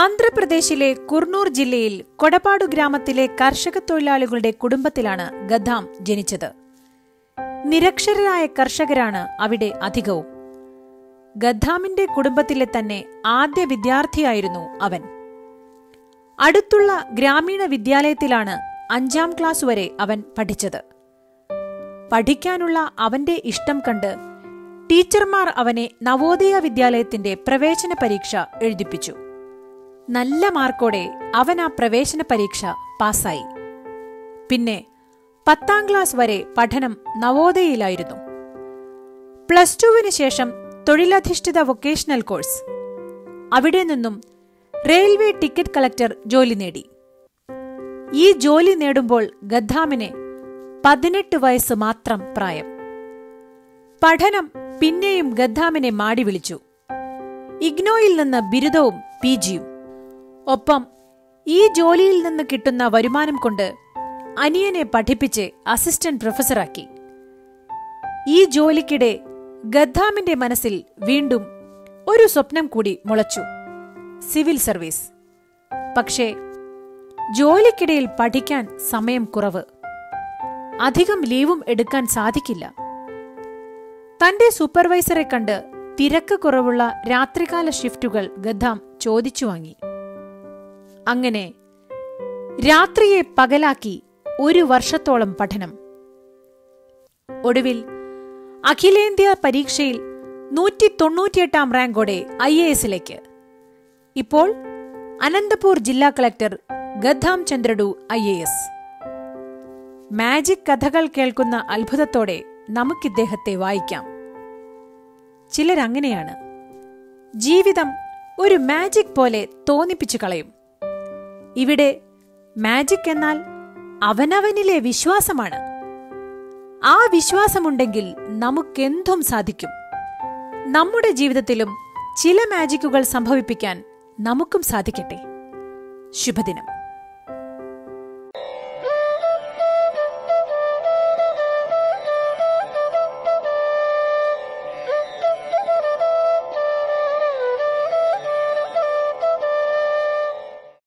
ആന്ധ്രാപ്രദേശിലെ കുർണൂർ ജില്ലയിൽ കൊടപാടു ഗ്രാമത്തിലെ കർഷക തൊഴിലാളികളുടെ കുടുംബത്തിലാണ് ഗദ്ദാം ജനിച്ചത് നിരക്ഷരരായ കർഷകരാണ് അവിടെ അധികവും ഗദ്ദാമിന്റെ കുടുംബത്തിലെ തന്നെ ആദ്യ വിദ്യാർത്ഥിയായിരുന്നു അവൻ അടുത്തുള്ള ഗ്രാമീണ വിദ്യാലയത്തിലാണ് അഞ്ചാം ക്ലാസ് വരെ അവൻ പഠിച്ചത് പഠിക്കാനുള്ള അവന്റെ ഇഷ്ടം കണ്ട് ടീച്ചർമാർ അവനെ നവോദയ വിദ്യാലയത്തിന്റെ പ്രവേശന പരീക്ഷ എഴുതിപ്പിച്ചു നല്ല മാർക്കോടെ അവൻ ആ പ്രവേശന പരീക്ഷ പാസ്സായി പിന്നെ പത്താം ക്ലാസ് വരെ പഠനം നവോദയയിലായിരുന്നു പ്ലസ് ടുവിന് ശേഷം തൊഴിലധിഷ്ഠിത വൊക്കേഷണൽ കോഴ്സ് അവിടെ നിന്നും റെയിൽവേ ടിക്കറ്റ് കളക്ടർ ജോലി നേടി ഈ ജോലി നേടുമ്പോൾ ഗദ്ദാമിന് പതിനെട്ട് വയസ്സ് മാത്രം പ്രായം പഠനം പിന്നെയും ഗദ്ദാമിനെ മാടി വിളിച്ചു ഇഗ്നോയിൽ നിന്ന് ബിരുദവും പി ജിയും ഒപ്പം ഈ ജോലിയിൽ നിന്ന് കിട്ടുന്ന വരുമാനം കൊണ്ട് അനിയനെ പഠിപ്പിച്ച് അസിസ്റ്റന്റ് പ്രൊഫസറാക്കി ഈ ജോലിക്കിടെ ഗദ്ദാമിന്റെ മനസ്സിൽ വീണ്ടും ഒരു സ്വപ്നം കൂടി മുളച്ചു സിവിൽ സർവീസ് പക്ഷേ ജോലിക്കിടയിൽ പഠിക്കാൻ സമയം കുറവ് അധികം ലീവും എടുക്കാൻ സാധിക്കില്ല തന്റെ സൂപ്പർവൈസറെ കണ്ട് തിരക്ക് കുറവുള്ള രാത്രികാല ഷിഫ്റ്റുകൾ ഗദ്ദാം ചോദിച്ചു വാങ്ങി അങ്ങനെ രാത്രിയെ പകലാക്കി ഒരു വർഷത്തോളം പഠനം ഒടുവിൽ അഖിലേന്ത്യാ പരീക്ഷയിൽ നൂറ്റി തൊണ്ണൂറ്റിയെട്ടാം റാങ്കോടെ ഐ എ എസിലേക്ക് ഇപ്പോൾ അനന്തപൂർ ജില്ലാ collector Gaddam Chandrudu I A S magic കഥകൾ കേൾക്കുന്ന അത്ഭുതത്തോടെ നമുക്കിദ്ദേഹത്തെ വായിക്കാം ചിലരങ്ങനെയാണ് ജീവിതം ഒരു മാജിക് പോലെ തോന്നിപ്പിച്ചു കളയും ഇവിടെ മാജിക് എന്നാൽ അവനവനിലെ വിശ്വാസമാണ് ആ വിശ്വാസമുണ്ടെങ്കിൽ നമുക്കെന്തും സാധിക്കും നമ്മുടെ ജീവിതത്തിലും ചില മാജിക്കുകൾ സംഭവിപ്പിക്കാൻ നമുക്കും സാധിക്കട്ടെ ശുഭദിനം